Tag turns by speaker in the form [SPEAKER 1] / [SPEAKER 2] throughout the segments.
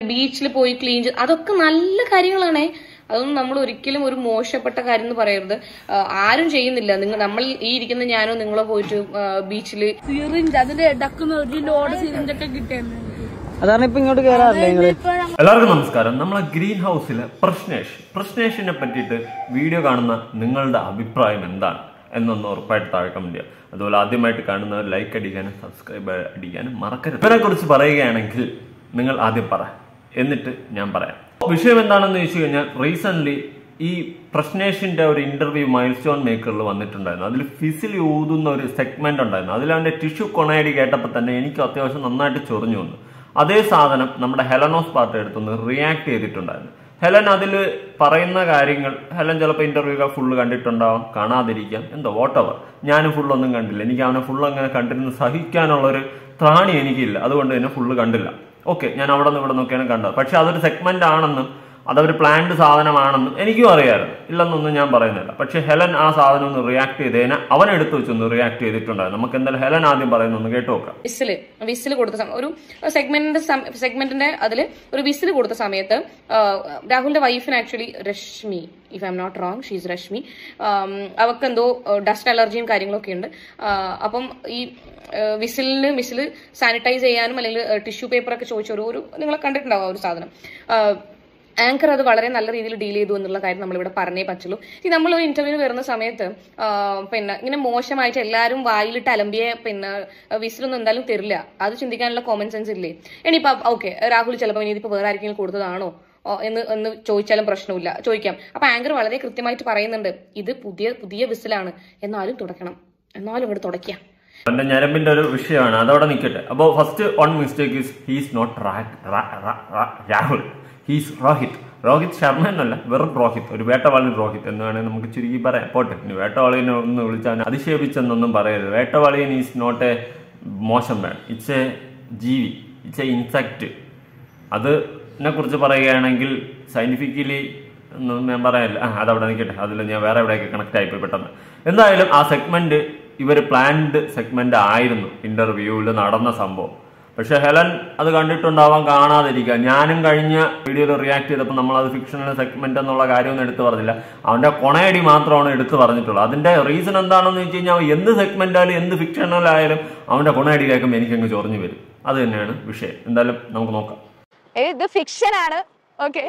[SPEAKER 1] ബീച്ചിൽ പോയി ക്ലീൻ ചെയ്ത് അതൊക്കെ നല്ല കാര്യങ്ങളാണേ അതൊന്നും നമ്മൾ ഒരിക്കലും ഒരു മോശപ്പെട്ട കാര്യം എന്ന് പറയരുത് ആ, ആരും ചെയ്യുന്നില്ല നിങ്ങൾ നമ്മൾ ഈ ഇരിക്കുന്ന ഞാനോ നിങ്ങളോ പോയിട്ട് ബീച്ചിൽ
[SPEAKER 2] സിറിഞ്ച് അതിന്റെ ഇടക്കുന്ന ഒരു ലോഡ് സിറിഞ്ച് ഒക്കെ കിട്ടിയായിരുന്നു
[SPEAKER 3] അതാണ് ഇപ്പൊ ഇങ്ങോട്ട് കേറാറില്ലേ നിങ്ങള്
[SPEAKER 4] എല്ലാവർക്കും നമസ്കാരം നമ്മളെ ഗ്രീൻ ഹൗസിലെ പ്രശ്നേഷ് പ്രശ്നേഷിനെ പറ്റിയിട്ട് വീഡിയോ കാണുന്ന നിങ്ങളുടെ അഭിപ്രായം എന്താണ് എന്നൊന്ന് ഉറപ്പായിട്ട് താഴെ കമന്റ് ചെയ്യുക അതുപോലെ ആദ്യമായിട്ട് കാണുന്നവർ ലൈക്ക് അടിക്കാനും സബ്സ്ക്രൈബ് അടിക്കാനും മറക്കരുത് ഇവരെ കുറിച്ച് പറയുകയാണെങ്കിൽ നിങ്ങൾ ആദ്യം പറ എന്നിട്ട് ഞാൻ പറയാം വിഷയം എന്താണെന്ന് ചോദിച്ചു കഴിഞ്ഞാൽ റീസെന്റ് ഈ പ്രശ്നേഷിന്റെ ഒരു ഇന്റർവ്യൂ മൈൽ സ്റ്റോൺ മേക്കറിൽ വന്നിട്ടുണ്ടായിരുന്നു അതിൽ ഫിസിൽ ഊതുന്ന ഒരു സെഗ്മെന്റ് ഉണ്ടായിരുന്നു അതിൽ അവന്റെ ടിഷ്യൂ കൊണയടി കേട്ടപ്പോൾ തന്നെ എനിക്ക് അത്യാവശ്യം നന്നായിട്ട് ചൊറിഞ്ഞു വന്നു അതേ സാധനം നമ്മുടെ ഹെലനോസ് പാർട്ടി എടുത്തൊന്ന് റിയാക്ട് ചെയ്തിട്ടുണ്ടായിരുന്നു ഹെലൻ അതിൽ പറയുന്ന കാര്യങ്ങൾ ഹെലൻ ചിലപ്പോൾ ഇന്റർവ്യൂ ഫുള്ള് കണ്ടിട്ടുണ്ടാവും കാണാതിരിക്കാം എന്തോ വോട്ടവർ ഞാനും ഫുള്ളൊന്നും കണ്ടില്ല എനിക്ക് അവനെ ഫുള്ള് അങ്ങനെ കണ്ടിരുന്ന് സഹിക്കാനുള്ളൊരു ത്രാണി എനിക്കില്ല അതുകൊണ്ട് തന്നെ ഫുള്ള് കണ്ടില്ല ഓക്കെ ഞാൻ അവിടെ നിന്ന് ഇവിടെ നിന്നൊക്കെയാണ് കണ്ടത് പക്ഷെ അതൊരു സെഗ്മെന്റ് ആണെന്നും അതവർ പ്ലാൻഡ് സാധനമാണെന്നും എനിക്കും അറിയാമായിരുന്നു ഇല്ലെന്നൊന്നും ഞാൻ പറയുന്നില്ല പക്ഷെ ഹെലൻ ആ സാധനം ഒന്ന് റിയാക്ട് ചെയ്തതിന് അവൻ എടുത്തു വെച്ചൊന്ന് റിയാക്ട് ചെയ്തിട്ടുണ്ടായിരുന്നു നമുക്ക് എന്തായാലും ഹെലൻ ആദ്യം പറയുന്നൊന്ന് കേട്ടു നോക്കാം
[SPEAKER 1] വിസില് വിസിൽ കൊടുത്ത സമയം ഒരു സെഗ്മെന്റിന്റെ സെഗ്മെന്റിന്റെ അതിൽ ഒരു വിസിൽ കൊടുത്ത സമയത്ത് ആ, രാഹുലിന്റെ വൈഫിന് actually Rashmi if I am not wrong she's Rashmi um, അവർക്ക് എന്തോ ഡസ്റ്റ് അലർജിയും കാര്യങ്ങളൊക്കെ ഉണ്ട് ആ, അപ്പം ഈ വിസിലിന് വിസിൽ സാനിറ്റൈസ് ചെയ്യാനും അല്ലെങ്കിൽ ടിഷ്യൂ പേപ്പർ ഒക്കെ ചോദിച്ച ഒരു ഒരു നിങ്ങൾ കണ്ടിട്ടുണ്ടാവും ആ ഒരു സാധനം ആ, ആങ്കർ അത് വളരെ നല്ല രീതിയിൽ ഡീൽ ചെയ്തു എന്നുള്ള കാര്യം നമ്മളിവിടെ പറഞ്ഞേ പറ്റുള്ളൂ ഈ നമ്മൾ ഒരു ഇന്റർവ്യൂവിന് വരുന്ന സമയത്ത് ആ, പിന്നെ ഇങ്ങനെ മോശമായിട്ട് എല്ലാവരും വായിലിട്ട് അലമ്പിയ പിന്നെ വിസിലൊന്നും എന്തായാലും തരില്ല അത് ചിന്തിക്കാനുള്ള കോമൺ സെൻസ് ഇല്ലേ ഇനിയിപ്പോ ഓക്കെ രാഹുൽ ചിലപ്പോൾ ഇനിയിപ്പോ വേറെ ആർക്കെങ്കിലും കൊടുത്തതാണോ ഓ, എന്ന് എന്ന് ചോദിച്ചാലും പ്രശ്നമില്ല ചോദിക്കാം അപ്പൊ ആങ്കർ വളരെ കൃത്യമായിട്ട് പറയുന്നുണ്ട് ഇത് പുതിയ പുതിയ വിസിലാണ് എന്നാലും തുടക്കണം എന്നാലും ഇങ്ങോട്ട് തുടയ്ക്കാം
[SPEAKER 4] അവന്റെ ഞരമ്പിന്റെ ഒരു വിഷയമാണ് അതവിടെ നിൽക്കട്ടെ അപ്പോൾ first one mistake is he's not Rahul he's Rohit Rohit Sharma എന്നല്ല വെറും റോഹിത് ഒരു വേട്ടവാളി റോഹിത് എന്ന് വേണമെങ്കിൽ നമുക്ക് ചുരുക്കി പറയാം പോട്ടെ ഇനി വേട്ടവാളിനെ ഒന്ന് വിളിച്ചാൽ അതിശേപിച്ചെന്നൊന്നും പറയരുത് വേട്ടവാളിയൻ ഈസ് നോട്ട് എ മോശം വേണം ഇറ്റ്സ് എ ജീവി ഇറ്റ്സ് എ ഇൻസെക്റ്റ് അതിനെ കുറിച്ച് പറയുകയാണെങ്കിൽ സയന്റിഫിക്കലി ഒന്നും ഞാൻ പറയാനില്ല ആ അതവിടെ നിൽക്കട്ടെ അതിൽ ഞാൻ വേറെ എവിടെയൊക്കെ കണക്ട് ആയിപ്പോയി പെട്ടെന്ന് എന്തായാലും ആ സെഗ്മെന്റ് ഇവർ പ്ലാൻഡ് സെഗ്മെന്റ് ആയിരുന്നു ഇന്റർവ്യൂവിൽ നടന്ന സംഭവം പക്ഷെ ഹെലൻ അത് കണ്ടിട്ടുണ്ടാവാൻ കാണാതിരിക്കുക ഞാനും കഴിഞ്ഞ വീഡിയോയിൽ റിയാക്ട് ചെയ്തപ്പോൾ നമ്മൾ അത് ഫിക്ഷണൽ സെഗ്മെന്റ് എന്നുള്ള കാര്യമൊന്നും എടുത്തു പറഞ്ഞില്ല അവന്റെ കൊണയടി മാത്രമാണ് എടുത്തു പറഞ്ഞിട്ടുള്ളത് അതിന്റെ റീസൺ എന്താണെന്ന് വെച്ച് കഴിഞ്ഞാൽ എന്ത് സെഗ്മെന്റ് ആയാലും എന്ത് ഫിക്ഷണൽ ആയാലും അവന്റെ കൊണയടി കേൾക്കുമ്പോൾ എനിക്കങ്ങ് ചൊറിഞ്ഞു വരും അത് തന്നെയാണ് വിഷയം എന്തായാലും നമുക്ക് നോക്കാം
[SPEAKER 5] ഏ, ഇത് ഫിക്ഷൻ ആണ് ഓക്കെ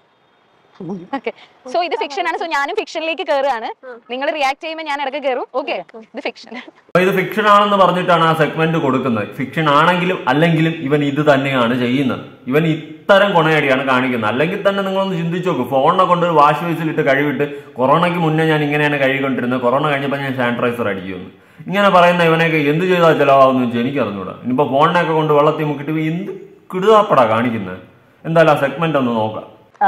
[SPEAKER 5] ഓക്കെ സോ ഇത് ഫിക്ഷൻ ആണ് സോ ഞാനും ഫിക്ഷനിലേക്ക് കയറുകയാണ് നിങ്ങൾ റിയാക്ട് ചെയ്യുമ്പോൾ ഞാൻ ഇടയ്ക്ക് കയറും ഓക്കെ ഇത് ഫിക്ഷൻ
[SPEAKER 4] അപ്പൊ ഇത് ഫിക്ഷൻ ആണെന്ന് പറഞ്ഞിട്ടാണ് ആ സെഗ്മെന്റ് കൊടുക്കുന്നത് ഫിക്ഷൻ ആണെങ്കിലും അല്ലെങ്കിലും ഇവൻ ഇത് തന്നെയാണ് ചെയ്യുന്നത് ഇവൻ ഇത്തരം കൊണയടിയാണ് കാണിക്കുന്നത് അല്ലെങ്കിൽ തന്നെ നിങ്ങളൊന്ന് ചിന്തിച്ചു നോക്കും ഫോണിനെ കൊണ്ട് വാഷ് ബേസിലിട്ട് കഴിവിട്ട് കൊറോണയ്ക്ക് മുന്നേ ഞാൻ ഇങ്ങനെയാണ് കഴുകിക്കൊണ്ടിരുന്നത് കൊറോണ കഴിഞ്ഞപ്പോൾ ഞാൻ സാനിറ്റൈസർ അടിക്കുമെന്ന് ഇങ്ങനെ പറയുന്ന ഇവനെയൊക്കെ എന്ത് ചെയ്താൽ ചിലവാകുമെന്ന് വെച്ചാൽ എനിക്ക് അറിഞ്ഞൂടാ ഇനിയിപ്പോ ഫോണിനൊക്കെ കൊണ്ട് വെള്ളത്തിൽ മുക്കിട്ട് ഇവൻ എന്ത് കിടുതാപ്പടാ കാണിക്കുന്നത് എന്തായാലും ആ സെഗ്മെന്റ് ഒന്ന് നോക്കാം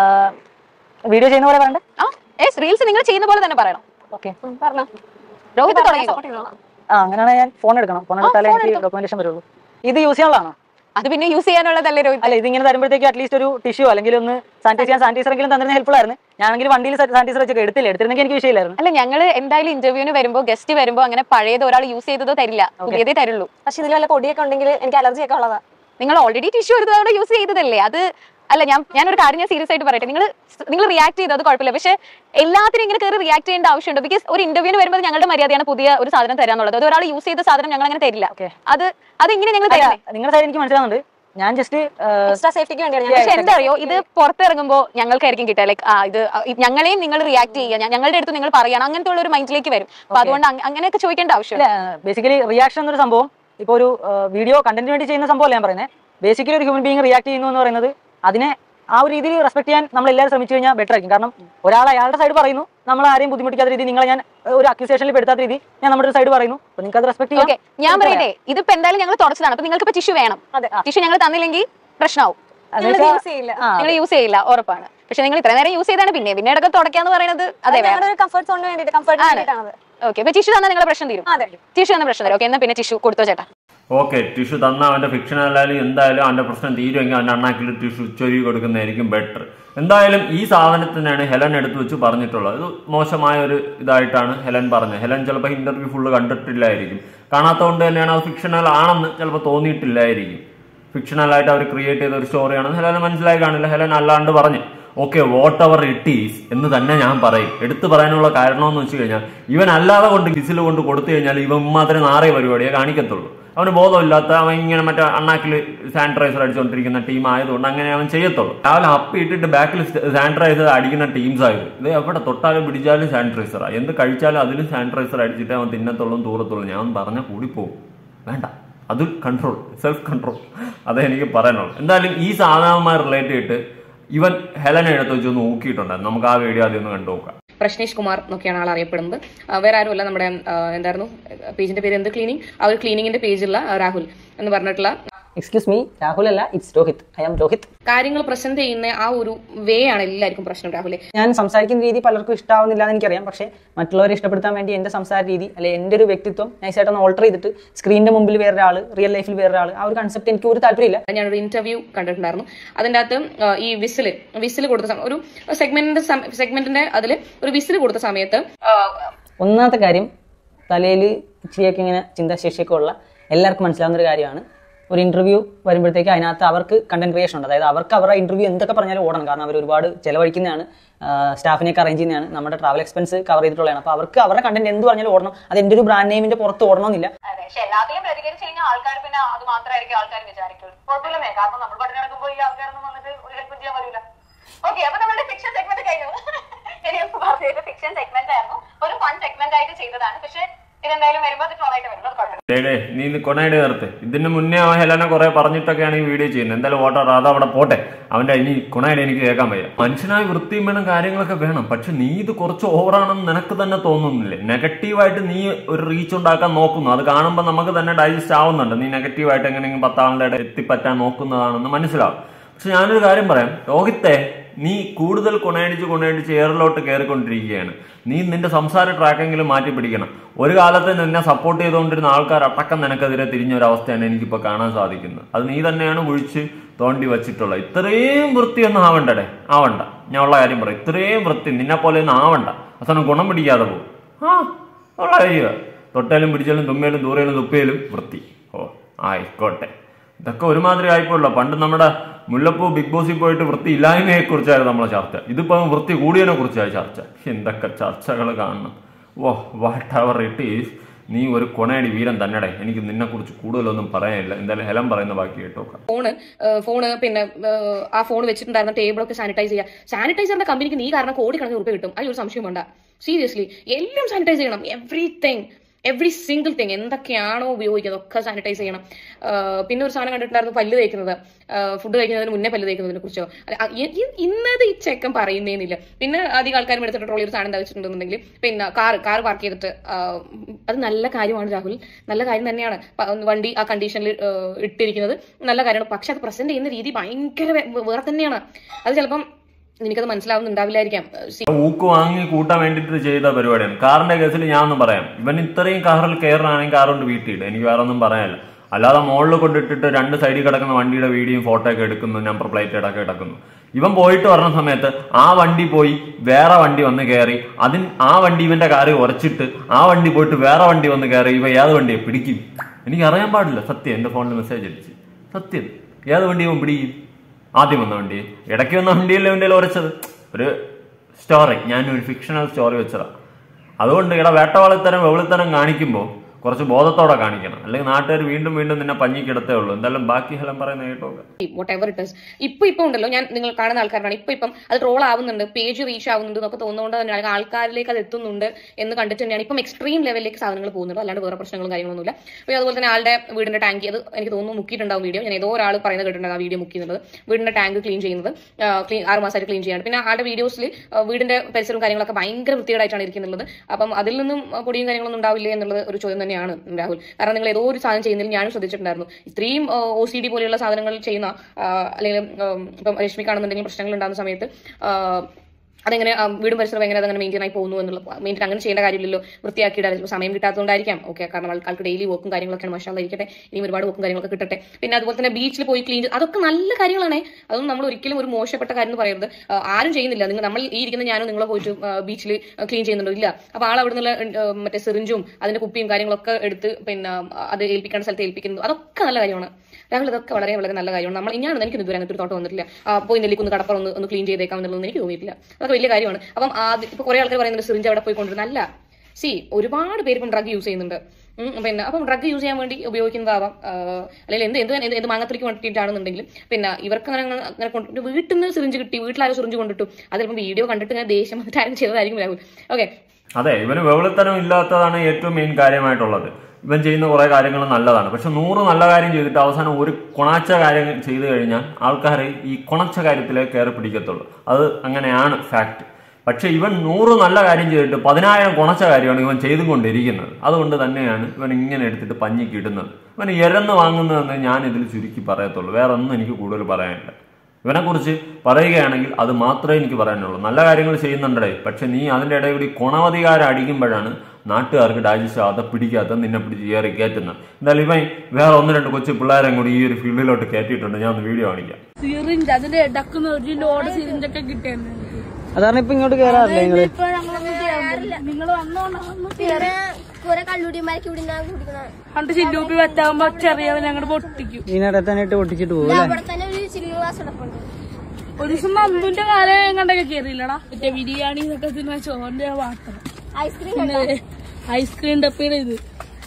[SPEAKER 3] വീഡിയോ ചെയ്യുന്ന പോലെ പറയണ്ടേ
[SPEAKER 5] ആ ഏസ് റീൽസ് നിങ്ങൾ ചെയ്യുന്ന പോലെ തന്നെ പറയണം
[SPEAKER 3] ഓക്കെ
[SPEAKER 5] പറഞ്ഞോ രോഹിത് തുടങ്ങിയോ
[SPEAKER 3] ആ അങ്ങനെയാണെങ്കിൽ ഞാൻ ഫോൺ എടുക്കണം ഫോൺ എടുത്താലേ എനിക്ക് ഡോക്യുമെന്റേഷൻ വരുള്ളൂ ഇത് യൂസ് ചെയ്യാനുള്ളതാണോ
[SPEAKER 5] അത് പിന്നെ യൂസ് ചെയ്യാനുള്ളതല്ലേ രോഹിത്
[SPEAKER 3] അല്ല ഇതിങ്ങനെ തരുമ്പോഴത്തേക്ക് അറ്റ്ലീസ്റ്റ് ഒരു ടിഷ്യൂ അല്ലെങ്കിൽ ഒന്ന് സാനിറ്റൈസ് ചെയ്യാൻ സാനിറ്റൈസർ എങ്കിലും തന്നിരുന്ന ഹെൽപ്ഫുൾ ആയിരുന്നു ഞാനെങ്കിൽ വണ്ടിയിൽ സാനിറ്റൈസർ വെച്ചൊക്കെ എടുത്തില്ല എടുത്തിരുന്നെങ്കിൽ എനിക്ക് വിഷയമില്ലായിരുന്നു
[SPEAKER 5] അല്ല ഞങ്ങൾ എന്തായാലും ഇന്റർവ്യൂവിന് വരുമ്പോ ഗസ്റ്റ് വരുമ്പോ അങ്ങനെ പഴയത് ഒരാൾ യൂസ് ചെയ്തതോ തരില്ല പുതിയതേ തരുള്ളൂ
[SPEAKER 6] പക്ഷെ ഇതിൽ വല്ല പൊടിയൊക്കെ ഉണ്ടെങ്കിൽ എനിക്ക് അലർജി ഒക്കെ ഉള്ളതാ
[SPEAKER 5] നിങ്ങൾ ഓൾറെഡി ടിഷ്യൂ ഒരു തവണ യൂസ് ചെയ്തതല്ലേ അത് അല്ല ഞാൻ ഞാനൊരു കാര്യം ഞാൻ സീരിയസ് ആയിട്ട് പറയട്ടെ നിങ്ങൾ നിങ്ങൾ റിയാക്ട് ചെയ്തത് കുഴപ്പമില്ല പക്ഷെ എല്ലാത്തിനും ഇങ്ങനെ കയറി റിയാക്ട് ചെയ്യേണ്ട ആവശ്യമുണ്ട് ബിക്കോസ് ഒരു ഇന്റർവ്യൂവിന് വരുമ്പോൾ ഞങ്ങളുടെ മര്യാദയാണ് പുതിയ ഒരു സാധനം തരാന്നുള്ളത് അത് ഒരാൾ യൂസ് ചെയ്ത സാധനം ഞങ്ങൾ അങ്ങനെ തരില്ല അത് അത് ഇങ്ങനെ ഞങ്ങൾ തരില്ല
[SPEAKER 3] നിങ്ങളുടെ സൈഡ് എനിക്ക് മനസ്സിലാവുന്നുണ്ട് ഞാൻ ജസ്റ്റ്
[SPEAKER 6] എക്സ്ട്രാ സേഫ്റ്റിക്ക് വേണ്ടിയാണ്
[SPEAKER 5] പക്ഷെ
[SPEAKER 6] ഞാൻ
[SPEAKER 5] എന്താ അറിയോ ഇത് പുറത്തിറങ്ങുമ്പോൾ ഞങ്ങൾക്കായിരിക്കും കിട്ടുക ലൈക്ക് ആ ഇത് ഇ- ഞങ്ങളെയും നിങ്ങൾ റിയാക്ട് ചെയ്യുക ഞ- ഞങ്ങളുടെ അടുത്ത് നിങ്ങൾ പറയണം അങ്ങനത്തെ ഉള്ള ഒരു മൈൻഡിലേക്ക് വരും അപ്പൊ അതുകൊണ്ട് അങ്ങ- അങ്ങനെയൊക്കെ ചോദിക്കേണ്ട ആവശ്യമില്ല
[SPEAKER 3] ബേസിക്കലി റിയാക്ഷൻ എന്നൊരു സംഭവം ഇപ്പോൾ ഒരു വീഡിയോ കണ്ടന്റിന് വേണ്ടി ചെയ്യുന്ന സംഭവമല്ല ഞാൻ പറയുന്നത് ബേസിക്കലി ഒരു ഹ്യൂമൻ ബീങ് റിയാക്ട് ചെയ്യുന്നു എന്ന് പറയുന്നത് അതിനെ ആ ഒരു രീതിയിൽ റെസ്പെക്ട് ചെയ്യാൻ നമ്മൾ എല്ലാവരും ശ്രമിച്ചു കഴിഞ്ഞാൽ ബെറ്റർ ആയിരിക്കും കാരണം ഒരാൾ അയാളുടെ സൈഡ് പറയുന്നു നമ്മൾ ആരെയും ബുദ്ധിമുട്ടിക്കാത്ത രീതി നിങ്ങളെ ഞാൻ ഏഹ്, ഒരു അക്യൂസേഷനിൽ പെടുത്താത്ത രീതി ഞാൻ നമ്മുടെ ഒരു സൈഡ് പറയുന്നു അപ്പൊ നിങ്ങൾക്ക് അത് റെസ്പെക്ട്
[SPEAKER 5] ഓക്കെ
[SPEAKER 3] ചെയ്യാം
[SPEAKER 5] ഞാൻ പറയട്ടെ ഇതിപ്പോ എന്തായാലും ഞങ്ങൾ തുടച്ചതാണ് അപ്പൊ നിങ്ങൾക്ക് ഇപ്പൊ ടിഷ്യൂ വേണം
[SPEAKER 6] അതെ.
[SPEAKER 5] ടിഷ്യൂ ഞങ്ങൾ തന്നില്ലെങ്കിൽ പ്രശ്നമാവും
[SPEAKER 3] അതെന്നുവെച്ചാ-
[SPEAKER 6] യൂസ് ചെയ്യില്ല
[SPEAKER 3] ആ,
[SPEAKER 5] നിങ്ങൾ യൂസ് ചെയ്യില്ല ഉറപ്പാണ് പക്ഷെ നിങ്ങൾ ഇത്ര നേരം യൂസ് ചെയ്താണ് പിന്നെ പിന്നെ ഇടയ്ക്ക് തുടക്കാന്ന് പറയുന്നത് അതെ
[SPEAKER 6] ഞങ്ങളുടെ ഒരു കംഫർട്ട് സോണിന് വേണ്ടിയിട്ട് കംഫർട്ടിന് വേണ്ടിയിട്ടാണ്
[SPEAKER 5] ഓക്കെ അപ്പൊ ടിഷ്യൂ തന്നാൽ നിങ്ങളുടെ പ്രശ്നം തീരും
[SPEAKER 6] അതെ
[SPEAKER 5] ടിഷ്യൂ തന്ന പ്രശ്നം തരും ഓക്കെ എന്നാ പിന്നെ ടിഷ്യൂ കൊടുത്തോ ചേട്ടാ
[SPEAKER 4] ഓക്കെ ടിഷ്യൂ തന്ന അവന്റെ ഫിക്ഷൻ അല്ലാലും എന്തായാലും അവന്റെ പ്രശ്നം തീരുമെങ്കിൽ അവന്റെ അണ്ണാക്കിൽ ടിഷ്യൂ ചൊരുകി കൊടുക്കുന്നതായിരിക്കും ബെറ്റർ എന്തായാലും ഈ സാധനത്തിനാണ് ഹെലൻ എടുത്തു വെച്ച് പറഞ്ഞിട്ടുള്ളത് ഇത് മോശമായ ഒരു ഇതായിട്ടാണ് ഹെലൻ പറഞ്ഞത് ഹെലൻ ചിലപ്പോൾ ഇന്റർവ്യൂ ഫുള്ള് കണ്ടിട്ടില്ലായിരിക്കും കാണാത്തതുകൊണ്ട് തന്നെയാണ് അത് ഫിക്ഷണൽ ആണെന്ന് ചിലപ്പോൾ തോന്നിയിട്ടില്ലായിരിക്കും ഫിക്ഷണലായിട്ട് അവർ ക്രിയേറ്റ് ചെയ്ത ഒരു സ്റ്റോറിയാണെന്ന് ഹെലന് മനസ്സിലായി കാണില്ല ഹെലൻ അല്ലാണ്ട് പറഞ്ഞു ഓക്കെ വാട്ട് അവർ ഇറ്റ് ഈസ് എന്ന് തന്നെ ഞാൻ പറയും എടുത്തു പറയാനുള്ള കാരണം എന്ന് വെച്ച് കഴിഞ്ഞാൽ ഇവൻ അല്ലാതെ കൊണ്ട് ഗിസിൽ കൊണ്ട് കൊടുത്തു കഴിഞ്ഞാൽ ഇവൻ മാത്രമേ നാറിയ പരിപാടിയെ കാണിക്കത്തുള്ളൂ അവന് ബോധമില്ലാത്ത അവൻ ഇങ്ങനെ മറ്റേ അണ്ണാക്കിൽ സാനിറ്റൈസർ അടിച്ചുകൊണ്ടിരിക്കുന്ന ടീം ആയതുകൊണ്ട് അങ്ങനെ അവൻ ചെയ്യത്തുള്ളൂ രാവിലെ അപ്പി ഇട്ടിട്ട് ബാക്കിൽ സാനിറ്റൈസർ അടിക്കുന്ന ടീംസ് ആയത് ഇത് എവിടെ തൊട്ടാലും പിടിച്ചാലും സാനിറ്റൈസറാ എന്ത് കഴിച്ചാലും അതിലും സാനിറ്റൈസർ അടിച്ചിട്ട് അവൻ തിന്നത്തുള്ളൂ തൂറത്തുള്ളൂ ഞാൻ പറഞ്ഞ കൂടി പോകും വേണ്ട അത് കൺട്രോൾ സെൽഫ് കൺട്രോൾ അതേ എനിക്ക് പറയാനുള്ളൂ എന്തായാലും ഈ സാധനവുമായി റിലേറ്റ് ചെയ്തിട്ട് ഇവൻ ഹെലനെ എടുത്ത് വെച്ച് ഒന്ന് നോക്കിയിട്ടുണ്ടായിരുന്നു നമുക്ക് ആ വീഡിയോ ആദ്യം ഒന്ന് കണ്ടു നോക്കാം
[SPEAKER 1] പ്രശ്നേഷ് കുമാർ എന്നൊക്കെയാണ് ആൾ അറിയപ്പെടുന്നത് ആ, വേറെ ആരുമല്ല നമ്മുടെ ആ, എന്തായിരുന്നു പേജിന്റെ പേര് എന്ത് ക്ലീനിങ് ആ ഒരു ക്ലീനിങ്ങിന്റെ പേജിലുള്ള ആ, രാഹുൽ എന്ന് പറഞ്ഞിട്ടുള്ള
[SPEAKER 3] എക്സ്ക്യൂസ് മീ രാഹുൽ അല്ല it's Rohit I am Rohit
[SPEAKER 1] കാര്യങ്ങൾ പ്രസന്റ് ചെയ്യുന്ന ആ ഒരു വേ ആണ് എല്ലാവർക്കും പ്രശ്നം രാഹുലെ
[SPEAKER 3] ഞാൻ സംസാരിക്കുന്ന രീതി പലർക്കും ഇഷ്ടാവുന്നില്ല എന്ന് എനിക്കറിയാം പക്ഷേ മറ്റുള്ളവരെ ഇഷ്ടപ്പെടുത്താൻ വേണ്ടി എൻ്റെ സംസാര രീതി അല്ലെ എൻ്റെ ഒരു വ്യക്തിത്വം നൈസായിട്ടൊന്ന് ഓൾട്ടർ ചെയ്തിട്ട് സ്ക്രീനിന്റെ മുമ്പിൽ വേറൊരാൾ റിയൽ ലൈഫിൽ വേറൊരാൾ ആ ഒരു കൺസെപ്റ്റ് എനിക്ക് ഒരു താല്പര്യമില്ല
[SPEAKER 1] ഞാനൊരു ഇന്റർവ്യൂ കണ്ടിട്ടുണ്ടായിരുന്നു അതിൻ്റെ അകത്ത് ആ, ഈ വിസിൽ വിസിൽ കൊടുത്ത സമയം ഒരു സെഗ്മെന്റിന്റെ സെഗ്മെന്റിന്റെ അതിൽ ഒരു വിസിൽ കൊടുത്ത സമയത്ത് ആ,
[SPEAKER 3] ഒന്നാമത്തെ കാര്യം തലയിൽ ഇച്ചിരിയൊക്കെ ഇങ്ങനെ ചിന്താശേഷിയൊക്കെ ഉള്ള എല്ലാവർക്കും മനസ്സിലാവുന്ന ഒരു കാര്യമാണ് ഒരു ഇന്റർവ്യൂ വരുമ്പോഴത്തേക്ക് അതിനകത്ത് അവർക്ക് കണ്ടന്റ് ക്രിയേഷൻ ഉണ്ട് അതായത് അവർക്ക് അവരുടെ ഇന്റർവ്യൂ എന്തൊക്കെ പറഞ്ഞാലും ഓടണം കാരണം അവർ ഒരുപാട് ചിലവഴിക്കുന്നതാണ് സ്റ്റാഫിനെയൊക്കെ അറേഞ്ച് ചെയ്യുന്നതാണ് നമ്മുടെ ട്രാവൽ എക്സ്പെൻസ് കവർ ചെയ്തിട്ടുള്ളതാണ് അപ്പോൾ അവർക്ക് അവരുടെ കണ്ടന്റ് എന്ത് പറഞ്ഞാലും ഓടണം അത് എൻ്റെ ഒരു ബ്രാൻഡ് നെയിമിന്റെ പുറത്ത് ഓടണമെന്നില്ല
[SPEAKER 7] അതെ പക്ഷെ എല്ലാത്തിലും പ്രതികരിച്ച് കഴിഞ്ഞാൽ ആൾക്കാർ പിന്നെ അത് മാത്രമായിരിക്കും ആൾക്കാർ വിചാരിക്കുള്ളൂ കുഴപ്പമില്ലേ കാരണം നമ്മൾ പഠനം നടക്കുമ്പോൾ ഈ ആൾക്കാരൊന്നും വന്നിട്ട് ഒരു ഹെൽപ്പ് ചെയ്യാൻ വരില്ല ഓക്കെ അപ്പൊ നമ്മുടെ ഫിക്ഷൻ സെഗ്മെന്റ് കഴിഞ്ഞു എനിക്ക് പറഞ്ഞത് ഫിക്ഷൻ സെഗ്മെന്റ് ആയിരുന്നു ഒരു ഫൺ സെഗ്മെന്റ് ആയിട്ട് ചെയ്തതാണ് പക്ഷെ ഇതെന്തായാലും വരുമ്പോൾ അത് ട്രോളായിട്ട് വരും അത് കുഴപ്പമില്ല
[SPEAKER 4] ഡേ ഡേ നീ ഇന്ന് കൊണയുടെ നിർത്ത് ഇതിന് മുന്നേ അവൻ ഹെലനെ കുറെ പറഞ്ഞിട്ടൊക്കെയാണ് ഈ വീഡിയോ ചെയ്യുന്നത് എന്തായാലും വോട്ടർ അത് അവിടെ പോട്ടെ അവന്റെ ഇനി കൊണയുടെ എനിക്ക് കേൾക്കാൻ വയ്യ മനുഷ്യനായ വൃത്തിയും വേണം കാര്യങ്ങളൊക്കെ വേണം പക്ഷെ നീ ഇത് കുറച്ച് ഓവറാണെന്ന് നിനക്ക് തന്നെ തോന്നുന്നില്ലേ നെഗറ്റീവായിട്ട് നീ ഒരു റീച്ച് ഉണ്ടാക്കാൻ നോക്കുന്നു അത് കാണുമ്പോൾ നമുക്ക് തന്നെ ഡൈജസ്റ്റ് ആവുന്നുണ്ട് നീ നെഗറ്റീവായിട്ട് എങ്ങനെയെങ്കിലും പത്താളുടെ ഇടയിൽ എത്തിപ്പറ്റാൻ നോക്കുന്നതാണെന്ന് മനസ്സിലാവും പക്ഷെ ഞാനൊരു കാര്യം പറയാം രോഹിത്തെ നീ കൂടുതൽ കൊണയടിച്ച് കൊണയടിച്ച് എയറിലോട്ട് കയറിക്കൊണ്ടിരിക്കുകയാണ് നീ നിന്റെ സംസാര ട്രാക്കെങ്കിലും മാറ്റി പിടിക്കണം ഒരു കാലത്ത് നിന്നെ സപ്പോർട്ട് ചെയ്തുകൊണ്ടിരുന്ന ആൾക്കാർ അടക്കം നിനക്കെതിരെ തിരിഞ്ഞ ഒരു അവസ്ഥയാണ് എനിക്കിപ്പോൾ കാണാൻ സാധിക്കുന്നത് അത് നീ തന്നെയാണ് കുഴിച്ച് തോണ്ടി വെച്ചിട്ടുള്ളത് ഇത്രയും വൃത്തിയൊന്നും ആവണ്ടടേ ആവണ്ട ഞാൻ ഉള്ള കാര്യം പറയാം ഇത്രയും വൃത്തി നിന്നെ പോലെ ഒന്നും ആവണ്ട അവസാനം ഗുണം പിടിക്കാതെ പോകും ആ ഉള്ള കാര്യമാണ് തൊട്ടാലും പിടിച്ചാലും തുമ്മയിലും ദൂരയിലും തുപ്പയിലും വൃത്തി ഓ ആയിക്കോട്ടെ ഇതൊക്കെ ഒരുമാതിരി ആയിപ്പോഴല്ലോ പണ്ട് നമ്മുടെ മുല്ലപ്പൂ ബിഗ് ബോസിൽ പോയിട്ട് വൃത്തി ഇല്ലായ്മയെ കുറിച്ചായിരുന്നു നമ്മളെ ചർച്ച ഇതിപ്പോ വൃത്തി കൂടിയതിനെ കുറിച്ചായി ചർച്ച എന്തൊക്കെ ചർച്ചകൾ കാണണം oh whatever it is നീ ഒരു കൊണയടി വീരൻ തന്നെടേ എനിക്ക് നിന്നെ കുറിച്ച് കൂടുതലൊന്നും പറയാനില്ല എന്തായാലും ഹെലം പറയുന്ന ബാക്കി കേട്ടോക്കാം
[SPEAKER 1] ഫോണ് ഏഹ് ഫോണ് പിന്നെ ഏഹ് ആ ഫോൺ വെച്ചിട്ടുണ്ടായിരുന്ന ടേബിളൊക്കെ സാനിറ്റൈസ് ചെയ്യുക സാനിറ്റൈസറിന്റെ കമ്പനിക്ക് നീ കാരണം കോടിക്കണക്കിന് ഉറുപ്പ് കിട്ടും അതിൽ ഒരു സംശയം വേണ്ട സീരിയസ്ലി എല്ലാം സാനിറ്റൈസ് ചെയ്യണം എവറിത്തിങ് എവറി സിംഗിൾ തിങ് എന്തൊക്കെയാണോ ഉപയോഗിക്കുന്നത് ഒക്കെ സാനിറ്റൈസ് ചെയ്യണം ഏഹ് പിന്നെ ഒരു സാധനം കണ്ടിട്ടുണ്ടായിരുന്നു പല്ല് തേക്കുന്നത് ഫുഡ് കഴിക്കുന്നതിന് മുന്നേ പല്ല് തേക്കുന്നതിനെ കുറിച്ചോ അല്ല, അ- ഇ- ഇ- ഇന്നത് ഈ ചെക്കൻ പറയുന്നേന്നില്ല പിന്നെ അധികം ആൾക്കാരും എടുത്തിട്ട് ട്രോളി ഒരു സാധനം എന്താ വെച്ചിട്ടുണ്ടെന്നുണ്ടെങ്കിൽ പിന്നെ കാർ കാർ പാർക്ക് ചെയ്തിട്ട് ആ, അത് നല്ല കാര്യമാണ് രാഹുൽ നല്ല കാര്യം തന്നെയാണ് പ- വണ്ടി ആ കണ്ടീഷനിൽ ഇട്ടിരിക്കുന്നത് നല്ല കാര്യമാണ് പക്ഷെ അത് പ്രസന്റ് ചെയ്യുന്ന രീതി ഭയങ്കര വേ- വേറെ തന്നെയാണ് അത് ചിലപ്പം എനിക്കത് മനസ്സിലാവുന്നുണ്ടാവില്ലായിരിക്കാം സി-
[SPEAKER 4] ഊക്ക് വാങ്ങി കൂട്ടാൻ വേണ്ടിയിട്ട് ചെയ്ത പരിപാടിയാണ് കാറിന്റെ കേസിൽ ഞാൻ ഒന്നും പറയാം ഇവൻ ഇത്രയും കാറിൽ കയറാണെങ്കിൽ കാർ കൊണ്ട് വീട്ടിയിട്ട് എനിക്ക് വേറെ ഒന്നും പറയാനില്ല അല്ലാതെ മുകളിൽ കൊണ്ടിട്ടിട്ട് രണ്ട് സൈഡിൽ കിടക്കുന്ന വണ്ടിയുടെ വീഡിയോയും ഫോട്ടോ ഒക്കെ എടുക്കുന്നു നമ്പർ പ്ലേറ്റ് ഒക്കെ കിടക്കുന്നു ഇവൻ പോയിട്ട് പറഞ്ഞ സമയത്ത് ആ വണ്ടി പോയി വേറെ വണ്ടി വന്ന് കയറി അതിന് ആ വണ്ടി ഇവന്റെ കാറ് ഉറച്ചിട്ട് ആ വണ്ടി പോയിട്ട് വേറെ വണ്ടി വന്ന് കയറി ഇവ ഏത് വണ്ടിയെ പിടിക്കും എനിക്ക് അറിയാൻ പാടില്ല സത്യം എന്റെ ഫോണിൽ മെസ്സേജ് അടിച്ച് സത്യം ഏത് വണ്ടി ഇവൻ പിടിക്കും ആദ്യം വന്ന വണ്ടി ഇടയ്ക്ക് വന്ന വണ്ടിയല്ലേ വണ്ടിയിൽ ഉരച്ചത് ഒരു സ്റ്റോറി ഞാൻ ഒരു ഫിക്ഷണൽ സ്റ്റോറി വെച്ചതാ അതുകൊണ്ട് ഇവിടെ വേട്ടവാളിത്തരം വെളിത്തരം കാണിക്കുമ്പോൾ കുറച്ച് ബോധത്തോടെ കാണിക്കണം അല്ലെങ്കിൽ നാട്ടുകാർ വീണ്ടും വീണ്ടും നിന്നെ പഞ്ഞിക്കിടത്തേ ഉള്ളൂ എന്തായാലും ബാക്കി ഹലം പറയുന്ന കേട്ടോ
[SPEAKER 1] വോട്ട് എവർ ഇറ്റ് ഇസ് ഇപ്പൊ ഇപ്പൊ ഉണ്ടല്ലോ ഞാൻ നിങ്ങൾ കാണുന്ന ആൾക്കാരാണ് ഇപ്പൊ ഇപ്പം അത് ട്രോൾ ആവുന്നുണ്ട് പേജ് റീച്ച് ആവുന്നുണ്ട് എന്നൊക്കെ തോന്നുന്നതുകൊണ്ട് തന്നെ അല്ലെങ്കിൽ ആൾക്കാരിലേക്ക് അത് എത്തുന്നുണ്ട് എന്ന് കണ്ടിട്ട് തന്നെയാണ് ഇപ്പം എക്സ്ട്രീം ലെവലിലേക്ക് സാധനങ്ങൾ പോകുന്നത് അല്ലാണ്ട് വേറെ പ്രശ്നങ്ങളും കാര്യങ്ങളൊന്നുമില്ല അപ്പോൾ അതുപോലെ തന്നെ ആളുടെ വീടിന്റെ ടാങ്ക് അത് എനിക്ക് തോന്നുന്നു മുക്കിയിട്ടുണ്ടാവും വീഡിയോ ഞാൻ ഏതോ ഒരാൾ പറയുന്നത് കേട്ടിട്ടുണ്ട് ആ വീഡിയോ മുക്കിയത് വീടിന്റെ ടാങ്ക് ക്ലീൻ ചെയ്യുന്നത് ക്ലീൻ ആറ് മാസമായിട്ട് ക്ലീൻ ചെയ്യാണ് പിന്നെ ആളുടെ വീഡിയോസിൽ വീടിന്റെ പരിസരവും കാര്യങ്ങളൊക്കെ ഭയങ്കര വൃത്തികേടായിട്ടാണ് ഇരിക്കുന്നത് അപ്പം അതിൽ നിന്നും ആ, പൊടിയും കാര്യങ്ങളൊന്നും ഉണ്ടാവില്ലേ എന്നുള്ളത് ഒരു ചോദ്യം തന്നെയാണ് രാഹുൽ കാരണം നിങ്ങൾ ഏതോ ഒരു സാധനം ചെയ്യുന്നതിൽ ഞാനും ശ്രദ്ധിച്ചിട്ടുണ്ടായിരുന്നു ഇത്രയും ഒ സി ഡി പോലെയുള്ള സാധനങ്ങൾ ചെയ്യുന്ന ആ, അല്ലെങ്കിൽ ഉം, ഇപ്പം രശ്മിക്കാണെന്നുണ്ടെങ്കിൽ പ്രശ്നങ്ങൾ ഉണ്ടാകുന്ന സമയത്ത് ആ, അതെങ്ങനെ ആ, വീടും പരിസരവും എങ്ങനെ അതങ്ങനെ മെയിൻറ്റെയിൻ ആയി പോകുന്നു എന്നുള്ള മെയിൻറ്റെയിൻ അങ്ങനെ ചെയ്യേണ്ട കാര്യമില്ലല്ലോ വൃത്തിയാക്കിയിടാൻ ചിലപ്പോൾ സമയം കിട്ടാത്തതുകൊണ്ടായിരിക്കാം ഓക്കെ കാരണം ആൾ- ആൾക്ക് ഡെയിലി വർക്കും കാര്യങ്ങളൊക്കെയാണ് മഷാല ഇരിക്കട്ടെ ഇനിയും ഒരുപാട് വർക്കും കാര്യങ്ങളൊക്കെ കിട്ടട്ടെ പിന്നെ അതുപോലെ തന്നെ ബീച്ചിൽ പോയി ക്ലീൻ അതൊക്കെ നല്ല കാര്യങ്ങളാണ് അതൊന്നും നമ്മൾ ഒരിക്കലും ഒരു മോശപ്പെട്ട കാര്യം എന്ന് പറയരുത് ആ, ആരും ചെയ്യുന്നില്ല നിങ്ങൾ നമ്മൾ ഈ ഇരിക്കുന്ന ഞാനും നിങ്ങളെ പോയിട്ട് ബീച്ചിൽ ക്ലീൻ ചെയ്യുന്നുണ്ടോ ഇല്ല അപ്പോൾ ആൾ അവിടെ നിന്നുള്ള മറ്റേ സിറിഞ്ചും അതിന്റെ കുപ്പിയും കാര്യങ്ങളൊക്കെ എടുത്ത് പിന്നെ ആ, അത് ഏൽപ്പിക്കേണ്ട സ്ഥലത്ത് ഏൽപ്പിക്കുന്നു അതൊക്കെ നല്ല കാര്യമാണ് രാഹുൽ ഇതൊക്കെ വളരെ വളരെ നല്ല കാര്യമാണ് നമ്മൾ ഇനിയാണ് എനിക്ക് ഇതുവരെ അങ്ങനത്തെ ഒരു തോട്ടം വന്നിട്ടില്ല ആ, പോയി നെല്ലിക്കുന്ന് കടപ്പുറം ഒന്ന് ഒന്ന് ക്ലീൻ ചെയ്തേക്കാം എന്നുള്ളതൊന്നും എനിക്ക് തോന്നിയിട്ടില്ല അതൊക്കെ വലിയ കാര്യമാണ് അപ്പം ആദ്യം ഇപ്പൊ കുറെ ആൾക്കാർ പറയുന്നുണ്ട് സിറിഞ്ച് അവിടെ പോയി കൊണ്ടുവരുന്ന അല്ല സി ഒരുപാട് പേര് ഇപ്പം ഡ്രഗ് യൂസ് ചെയ്യുന്നുണ്ട് ഉം, പിന്നെ അപ്പം ഡ്രഗ് യൂസ് ചെയ്യാൻ വേണ്ടി ഉപയോഗിക്കുന്നതാവാം ആ, അല്ലെങ്കിൽ എന്ത് എന്ത് എന്ത് എന്ത് മാങ്ങത്തിലേക്ക് വേണ്ടിയിട്ടാണെന്നുണ്ടെങ്കിലും പിന്നെ ഇവർക്ക് അങ്ങനെ അങ്ങനെ അങ്ങനെ കൊണ്ട് വീട്ടിൽ നിന്ന് സിറിഞ്ച് കിട്ടി വീട്ടിലാരും സിറിഞ്ച് കൊണ്ടിട്ടു അത് ചിലപ്പോൾ വീഡിയോ കണ്ടിട്ട് ഇങ്ങനെ ദേഷ്യം വന്നിട്ട് ആരും ചെയ്തതായിരിക്കും രാഹുൽ ഓക്കെ
[SPEAKER 4] അതെ ഇവന് വെവളിത്തനം ഇല്ലാത്തതാണ് ഏറ്റവും മെയിൻ കാര്യമായിട്ടുള്ളത് ഇവൻ ചെയ്യുന്ന കുറെ കാര്യങ്ങൾ നല്ലതാണ് പക്ഷെ നൂറ് നല്ല കാര്യം ചെയ്തിട്ട് അവസാനം ഒരു കുണാച്ച കാര്യം ചെയ്തു കഴിഞ്ഞാൽ ആൾക്കാർ ഈ കുണച്ച കാര്യത്തിലേ കയറി പിടിക്കത്തുള്ളൂ അത് അങ്ങനെയാണ് ഫാക്ട് പക്ഷെ ഇവൻ നൂറ് നല്ല കാര്യം ചെയ്തിട്ട് പതിനായിരം കുണച്ച കാര്യമാണ് ഇവൻ ചെയ്തുകൊണ്ടിരിക്കുന്നത് അതുകൊണ്ട് തന്നെയാണ് ഇവൻ ഇങ്ങനെ എടുത്തിട്ട് പഞ്ഞിക്ക് ഇടുന്നത് ഇവൻ ഇരന്ന് വാങ്ങുന്നതെന്ന് ഞാൻ ഇതിൽ ചുരുക്കി പറയത്തുള്ളൂ വേറെ ഒന്നും എനിക്ക് കൂടുതൽ പറയാനില്ല ഇവനെക്കുറിച്ച് പറയുകയാണെങ്കിൽ അത് മാത്രമേ എനിക്ക് പറയാനുള്ളൂ നല്ല കാര്യങ്ങൾ ചെയ്യുന്നുണ്ടേ പക്ഷെ നീ അതിൻ്റെ ഇടയിൽ കൂടി കുണവധികാരം അടിക്കുമ്പോഴാണ് നാട്ടുകാർക്ക് ഡൈജസ്റ്റ് ആവാതെ പിടിക്കാത്ത നിന്നെ പിടിച്ച് കയറി കയറ്റുന്നത് എന്തായാലും ഇവൻ വേറെ ഒന്ന് രണ്ട് കൊച്ചു പിള്ളേരെ കൂടി ഈ ഒരു ഫീൽഡിലോട്ട് കയറ്റിയിട്ടുണ്ട് ഞാൻ ഒന്ന് വീഡിയോ കാണിക്കാം
[SPEAKER 2] സിറിഞ്ച് അതിന്റെ ഇടക്കുന്ന ഒരു ലോഡ് സിറിഞ്ചൊക്കെ കിട്ടിയായിരുന്നു എനിക്ക്.
[SPEAKER 3] അതാണ് ഇപ്പൊ ഇങ്ങോട്ട് കയറാറില്ല നിങ്ങള്
[SPEAKER 2] ഇപ്പൊ ഞങ്ങളൊന്നും ചെയ്യാറില്ല നിങ്ങൾ വന്നോണ്ടാ
[SPEAKER 8] കുറെ കള്ളുടിമാർക്ക് ഇവിടെ നിന്നാണ് കുടിക്കുന്നത്
[SPEAKER 2] പണ്ട് ചില്ലൂപ്പി വെച്ചാകുമ്പോ ചെറിയവൻ ഞങ്ങൾ പൊട്ടിക്കും
[SPEAKER 3] ഇതിനിടയിൽ തന്നെ ഇട്ട് പൊട്ടിച്ചിട്ട് പോകും അല്ലേ
[SPEAKER 8] അവിടെ തന്നെ ഒരു ചില്ലു ഗ്ലാസ് കിടപ്പുണ്ട്
[SPEAKER 2] ഒരു ദിവസം നന്ദുന്റെ കാലം എങ്ങണ്ടൊക്കെ കയറിയില്ലടാ മറ്റേ ബിരിയാണി ഇതൊക്കെ തിന്ന ചോറിന്റെ പാത്രം
[SPEAKER 8] ഐസ്ക്രീം
[SPEAKER 2] പിന്നെ ഐസ്ക്രീം ഡപ്പിയുടെ ഇത്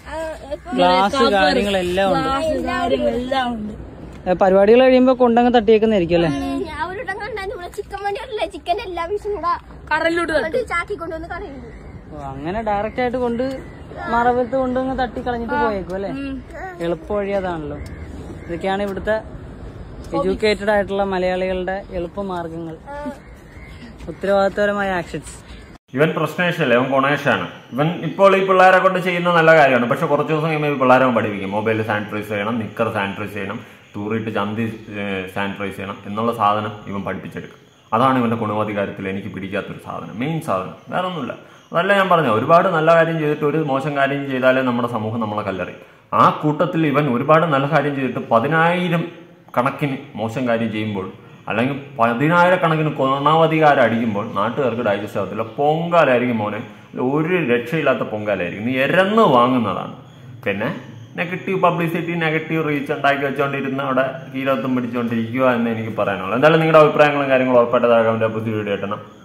[SPEAKER 3] ഗ്ലാസ് കാര്യങ്ങളെല്ലാം ഉണ്ട്
[SPEAKER 2] ഗ്ലാസ് കാര്യങ്ങളെല്ലാം ഉണ്ട്
[SPEAKER 3] ഏ, പരിപാടികൾ കഴിയുമ്പോ കൊണ്ടങ്ങ് തട്ടിയേക്കുന്നതായിരിക്കും അല്ലേ
[SPEAKER 8] ഞാൻ ഒരു ഇടം കണ്ടായിരുന്നു ഇവിടെ ചിക്കൻ വേണ്ടിയിട്ടില്ല ചിക്കന്റെ എല്ലാ പീസും കൂടെ
[SPEAKER 2] കടലിലോട്ട് തട്ടും.
[SPEAKER 8] എന്നിട്ട് ചാക്കി കൊണ്ടുവന്ന് കളയുന്നു
[SPEAKER 3] ഓ, അങ്ങനെ ഡയറക്റ്റ് ആയിട്ട് കൊണ്ട് മറവത്ത് കൊണ്ടങ്ങ് തട്ടി കളഞ്ഞിട്ട് പോയേക്കും അല്ലേ എളുപ്പ വഴി അതാണല്ലോ ഇതൊക്കെയാണ് ഇവിടുത്തെ എഡ്യൂക്കേറ്റഡ് ആയിട്ടുള്ള മലയാളികളുടെ എളുപ്പമാർഗങ്ങൾ ഉത്തരവാദിത്തപരമായ ആക്ഷൻസ്
[SPEAKER 4] ഇവൻ പ്രശ്നേഷല്ലേ ഇവൻ ഗുണേഷാണ് ഇവൻ ഇപ്പോൾ ഈ പിള്ളേരെ കൊണ്ട് ചെയ്യുന്ന നല്ല കാര്യമാണ് പക്ഷെ കുറച്ച് ദിവസം കഴിയുമ്പോൾ ഈ പിള്ളേരെ അവൻ പഠിപ്പിക്കും മൊബൈൽ സാനിറ്റൈസ് ചെയ്യണം നിക്കർ സാനിറ്റൈസ് ചെയ്യണം തൂറിയിട്ട് ചന്തി സാനിറ്റൈസ് ചെയ്യണം എന്നുള്ള സാധനം ഇവൻ പഠിപ്പിച്ചെടുക്കും അതാണ് ഇവന്റെ ഗുണവധികാരത്തിൽ എനിക്ക് പിടിക്കാത്തൊരു സാധനം മെയിൻ സാധനം വേറെ ഒന്നുമില്ല അതല്ല ഞാൻ പറഞ്ഞ ഒരുപാട് നല്ല കാര്യം ചെയ്തിട്ട് ഒരു മോശം കാര്യം ചെയ്താലേ നമ്മുടെ സമൂഹം നമ്മളെ കല്ലെറിയും ആ കൂട്ടത്തിൽ ഇവൻ ഒരുപാട് നല്ല കാര്യം ചെയ്തിട്ട് പതിനായിരം കണക്കിന് മോശം കാര്യം ചെയ്യുമ്പോൾ അല്ലെങ്കിൽ പതിനായിരക്കണക്കിന് കൊണാവധികാരം അടിക്കുമ്പോൾ നാട്ടുകാർക്ക് ഡൈജസ്റ്റ് ആകത്തില്ല പൊങ്കാലായിരിക്കും മോനെ ഒരു രക്ഷയില്ലാത്ത പൊങ്കാലായിരിക്കും നീ എരന്ന് വാങ്ങുന്നതാണ് പിന്നെ നെഗറ്റീവ് പബ്ലിസിറ്റി നെഗറ്റീവ് റീച്ച് ഉണ്ടാക്കി വെച്ചുകൊണ്ടിരുന്ന അവിടെ കീഴത്തും പിടിച്ചുകൊണ്ടിരിക്കുക എന്ന് എനിക്ക് പറയാനുള്ളൂ എന്തായാലും നിങ്ങളുടെ അഭിപ്രായങ്ങളും കാര്യങ്ങളും ഉറപ്പായിട്ട് താഴെ കമന്റ് ബുദ്ധി വീഡിയോ ഇട്ടണം